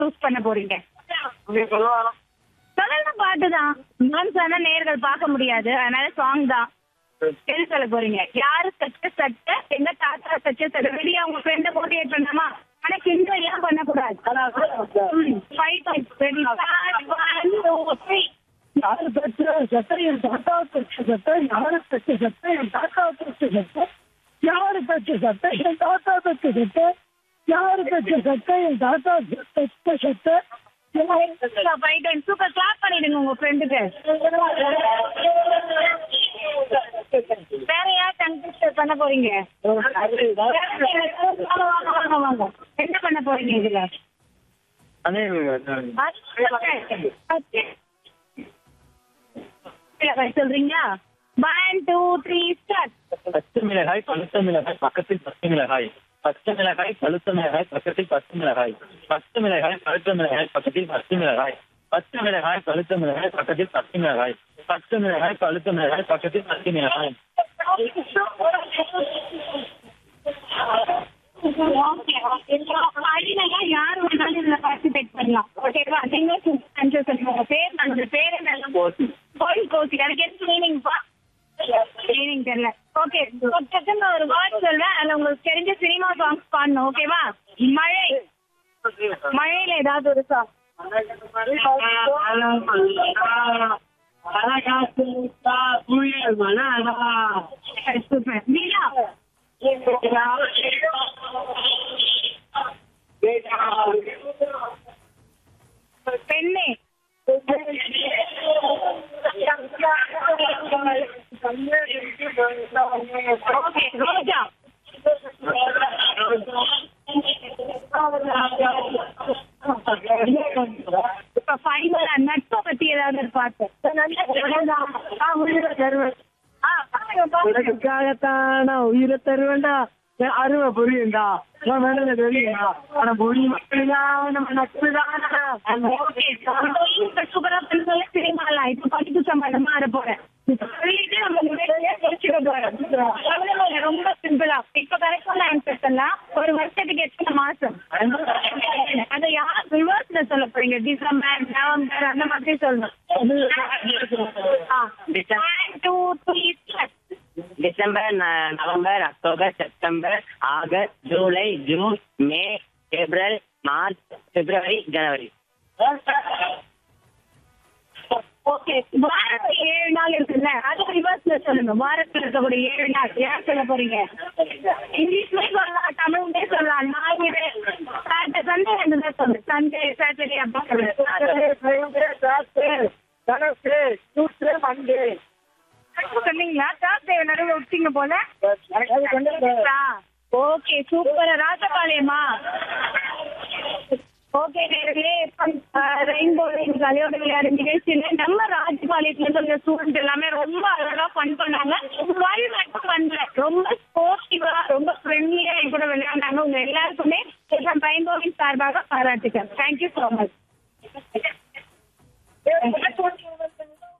Choose பண்ண போறீங்க நீ சொல்லுவாங்க சொல்லணும் பாட்டு தான் நான் சொன்னா நேர்கள் பார்க்க முடியாது அதனால சாங் தான் எது சொல்ல போறீங்க யாரு தச்ச சட்டை எங்க தாத்தா தச்ச சட்டை வெளியே அவங்க ஃப்ரெண்ட மோட்டிவேட் பண்ணாமா ஆனா கிண்டல் எல்லாம் பண்ணக்கூடாது ஃபைவ் யாரு தச்ச சட்டை என் தாத்தா தச்ச சட்டை யாரு தச்ச சட்டை என் தாத்தா தச்ச சட்டை யாரு தச்ச சட்டை என் தாத்தா தச்ச சட்டை யாரு தச்ச சட்டை என் தாத்தா தச்ச சட்டை ஃபைவ் சூப்பர் கிளாப் பண்ணிடுங்க உங்க ஃப்ரெண்டுக்கு வேற யார் கண்டெஸ்ட் பண்ண போறீங்க வாங்க, வாங்க, வாங்க. என்ன பண்ண போறீங்க இதுல அதே சொல்றீங்களா ஒன் டூ த்ரீ ஸ்டார்ட் பச்சை மிளகாய் பழுத்த மிளகாய் பக்கத்தில் பச்சை மிளகாய் பச்சை மிளகாய் பழுத்த மிளகாய் பக்கத்தில் பச்சை மிளகாய் பச்சை மிளகாய் பழுத்த மிளகாய் பக்கத்தில் பச்சை மிளகாய் பச்சை மிளகாய் பழுத்த மிளகாய் பக்கத்தில் பச்சை மிளகாய் பச்சை மிளகாய் பழுத்த மிளகாய் பக்கத்தில் பச்சை மிளகாய் யார் வேணாலும் இதுல பார்ட்டிசிபேட் பண்ணலாம் ஓகேவா நீங்க ஆன்சர் சொல்லுங்க உங்க பேர் நம்மளோட பேர் என்ன கோயில் கோசி அதுக்கு என்ன மீனிங்ப்பா மீனிங் தெரியல ஓகே டக்குன்னு ஒரு வேர்ட் சொல்றேன் அதுல உங்களுக்கு தெரிஞ்ச சினிமா சாங்ஸ் பாடணும் ஓகேவா மழை மழையில ஏதாவது ஒரு சாங் சூப்பர் நீலா பெண்ணே ஓகே ரோஜா இப்ப ஃபைனல் நட்பை பத்தி ஏதாவது ஒரு பாட்டு ஆ, உயிரை தருவேன். ஆ, பாருங்க, பாருங்க. உனக்காகத்தான் நான் உயிரை தருவேன்டா என் அருமை புரியுண்டா நான் வேணும்னு தெரியுமா ஆனா மொழி மட்டும்தான் நம்ம நட்புதானா ஓகே இப்ப சூப்பரா பண்ணல சினிமால இப்ப படிப்பு சம்பந்தமா வர போறேன் சொல்லிட்டு நம்ம நிறைய முடிச்சுக்க போறோம் அவ்வளவு ரொம்ப சிம்பிளா இப்ப கரெக்டான ஆன்சர் எல்லாம் ஒரு வருஷத்துக்கு எத்தனை மாசம் அதை யார் ரிவர்ஸ்ல சொல்ல போறீங்க டிசம்பர் நவம்பர் அந்த மாதிரி சொல்லணும் டூ த்ரீ டிசம்பர் ந- November October September August July June May April March February January okay வாரத்துல ஏழு நாள் இருக்குல்ல அது ரிவர்ஸ்ல சொல்லுங்க வாரத்துல இருக்கக்கூடிய ஏழு நாள் யார் சொல்ல போறீங்க இங்கிலீஷ்லயே சொல்லலாம் தமிழ்லயே சொல்லலாம் ஞாயிறு சாட்டர்டே சண்டே ரெண்டு தான் சொல்லு சண்டே சாட்டர்டே அப்பா சொல்லு மண்டே சொன்னீங்களா தேர்ஸ்டே நடுவில் விட்டீங்க போல ஓகே சூப்பர் ராஜபாளையமா ஓகே நேர்களே ரெயின்போ கலையோட விளையாடு நிகழ்ச்சியில நம்ம ராஜபாளையத்துல இருந்து ஸ்டூடெண்ட் எல்லாமே ரொம்ப அழகா ஃபன் பண்ணாங்க வழி மட்டும் பண்ணல ரொம்ப ஸ்போர்ட்டிவா ரொம்ப ஃப்ரெண்ட்லியா கூட விளையாண்டாங்க உங்க எல்லாருக்குமே ரெயின்போவின் சார்பாக பாராட்டுக்கிறேன் தேங்க்யூ ஸோ மச்